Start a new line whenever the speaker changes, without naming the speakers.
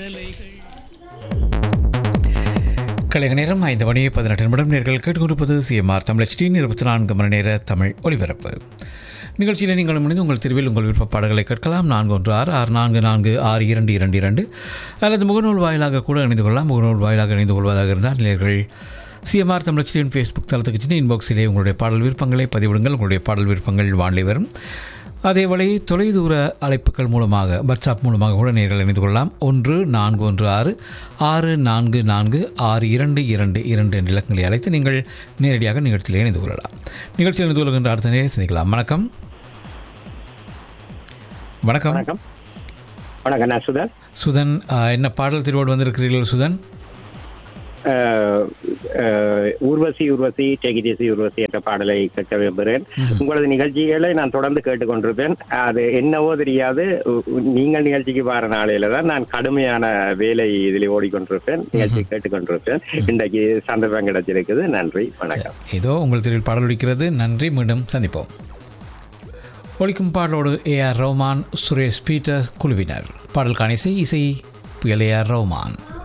கலைக நேரம் ஐந்து மணி பதினெட்டு நிமிடம் நேர்கள் கேட்டுக்கொண்டிருப்பது சிஎம்ஆர் தமிழ் ஹெச்டியின் இருபத்தி நான்கு மணி நேர தமிழ் ஒலிபரப்பு நிகழ்ச்சியில் நீங்கள் முடிந்து உங்கள் திருவில் உங்கள் விருப்ப பாடல்களை கேட்கலாம் நான்கு ஒன்று ஆறு ஆறு நான்கு நான்கு ஆறு இரண்டு இரண்டு இரண்டு அல்லது முகநூல் வாயிலாக கூட இணைந்து கொள்ளலாம் முகநூல் வாயிலாக இணைந்து கொள்வதாக இருந்தால் நேர்கள் சிஎம்ஆர் தமிழ் ஹெச்டியின் ஃபேஸ்புக் தளத்துக்கு சென்று இன்பாக்ஸிலே உங்களுடைய பாடல் விருப்பங்களை பதிவிடுங்கள் உங்களுடைய பாடல் விருப்பங்கள் வானிலை வரும் அதேவேளை தொலைதூர அழைப்புகள் மூலமாக வாட்ஸ்அப் மூலமாக கூட நேர்கள் இணைந்து கொள்ளலாம் ஒன்று நான்கு ஒன்று ஆறு ஆறு நான்கு நான்கு ஆறு இரண்டு இரண்டு இரண்டு என்ற இலக்கங்களை அழைத்து நீங்கள் நேரடியாக நிகழ்ச்சியில் இணைந்து கொள்ளலாம் நிகழ்ச்சியில் இணைந்து கொள்கின்ற அடுத்த நேரம் சிந்திக்கலாம் வணக்கம் வணக்கம்
வணக்கம் வணக்கம் நான் சுதன்
சுதன் ஆ, என்ன பாடல் திருவோடு வந்திருக்கிறீர்கள் சுதன்
அஹ், அஹ், ஊர்வசி ஊர்வசி டெகிடிசி ஊர்வசி என்ற பாடலை கேட்க விரும்புகிறேன் உங்களது நிகழ்ச்சிகளை நான் தொடர்ந்து கேட்டுக்கொண்டிருப்பேன் அது என்னவோ தெரியாது உ- உ- நீங்கள் நிகழ்ச்சிக்கு வர நாளையில தான் நான் கடுமையான வேலை இதில் ஓடிக்கொண்டிருப்பேன் நிகழ்ச்சி கேட்டுக்கொண்டிருப்பேன் இன்றைக்கு சந்தர்ப்பம் கிடைச்சிருக்குது நன்றி வணக்கம்
ஏதோ உங்கள் தெருவில் பாடல் ஒலிக்கிறது நன்றி மீண்டும் சந்திப்போம் ஒலிக்கும் பாடலோடு ஏ ஆர் ரஹ்மான் சுரேஷ் பீட்டர் குழுவினர் பாடல் காணிசை இசை புயல் ஏ ஆர் ரஹ்மான்